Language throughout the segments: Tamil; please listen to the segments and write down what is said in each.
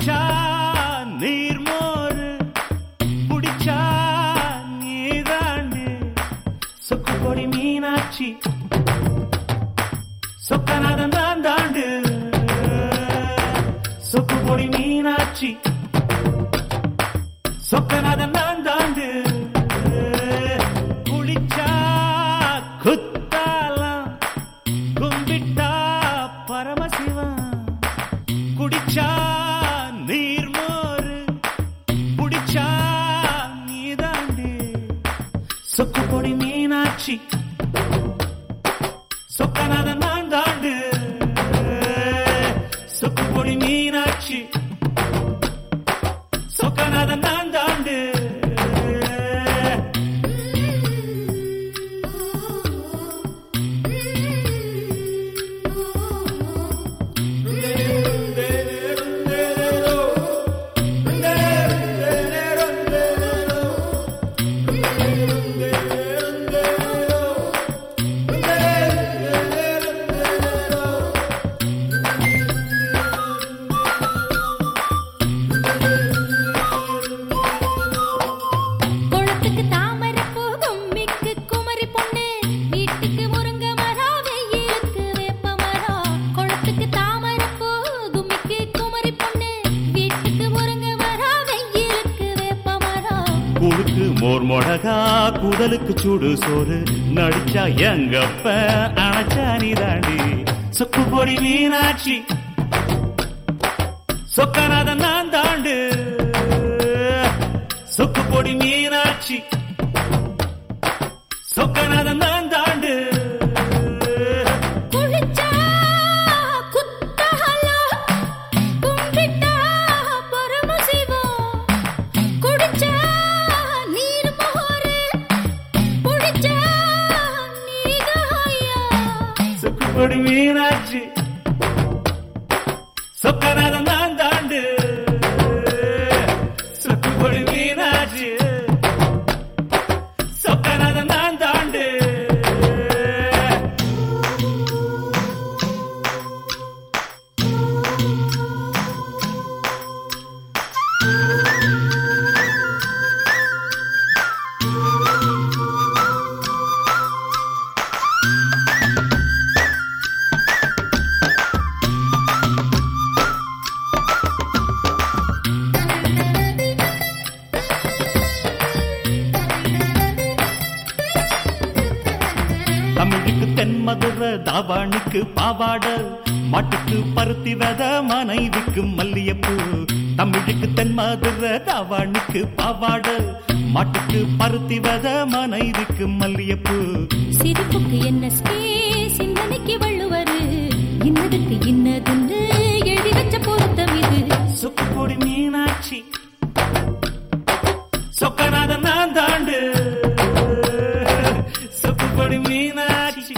குடிச்சா நீர்மோரு குடிச்சா நீதாண்டு சொக்கு பொடி மீனாட்சி சொக்கநாதன் தான் தாண்டு சொக்கு பொடி மீனாட்சி சொக்கநாதன் தான் தாண்டு குளிச்சா குத்தாலம் கும்பிட்டா பரமசிவம் குடிச்சா நீர்மோரு குடிச்சா நீதாண்டு சொக்கு பொடி மீனாட்சி சொக்கநாதன் நான் தாண்டு சொக்கு பொடி மீனாட்சி சொக்கநாதன் நான் தாண்டு குளத்துக்கு தாமரை பூ கும்மிக்கு குமரி பொண்ணு வீட்டுக்கு முருங்க மரம் வெயிலுக்கு வேப்ப மரம் குளத்துக்கு தாமரை பூ கும்மிக்கு குமரி பொண்ணு வீட்டுக்கு முருங்க மரம் வெயிலுக்கு வேப்ப மரம் கூழுக்கு மோர் மொடகா குடலுக்கு சூடு சோறு நடிச்சா எங்கப்ப அணைச்சா நீதாண்டி சொக்கு பொடி மீனாட்சி சொக்கநாதன் நான் தாண்டு சொக்கு பொடி மீனாட்சி சொக்கநாதன் நான் தாண்டு குளிச்சா குத்தஹலம் கும்பிட்டா பரமசிவம் குடிச்சா நீர் மோரு குடிச்சா நீதாயா சொக்கு பொடி மீனாட்சி சொக்கநாதன் நான் தாண்டு சொக்கு பொடி மீனாட்சி சொக்கநாதன் நான் தாண்டு தமிழுக்கு தென்மதுர தாவாணிக்கு பாவாட மாட்டுக்கு பருத்தி வித மனைவிக்கு மல்லியப்பூ தமிழுக்கு தென்மதுர தாவாணிக்கு பாவாட மாட்டுக்கு பருத்தி வித மனைவிக்கு மல்லியப்பூ சிரிப்புக்கு என்ன ஸ்பேஸ் சிந்தனைக்கு வள்ளுவரு இன்னதுக்கு இன்னதுன்னு எழுதி வச்ச பொருத்தம் இது சொக்கு பொடி மீனாட்சி சொக்கநாதன் நான் தாண்டு சொக்கு பொடி மீனாட்சி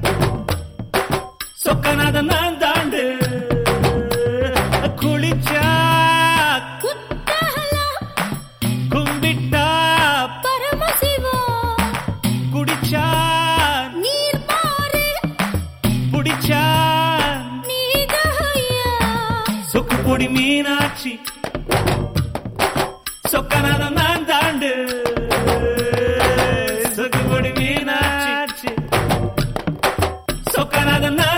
சொக்கநாதன் நான் தாண்டு குளிச்சா குத்தஹலம் கும்பிட்டா பரமசிவம் குடிச்சா நீர் மாறு புடிச்சா நீதாயா சொக்கு பொடி மீனாட்சி சொக்கநாதன் நான் தாண்டு சொக்கு பொடி மீனாட்சி சொக்கநாதன் நான்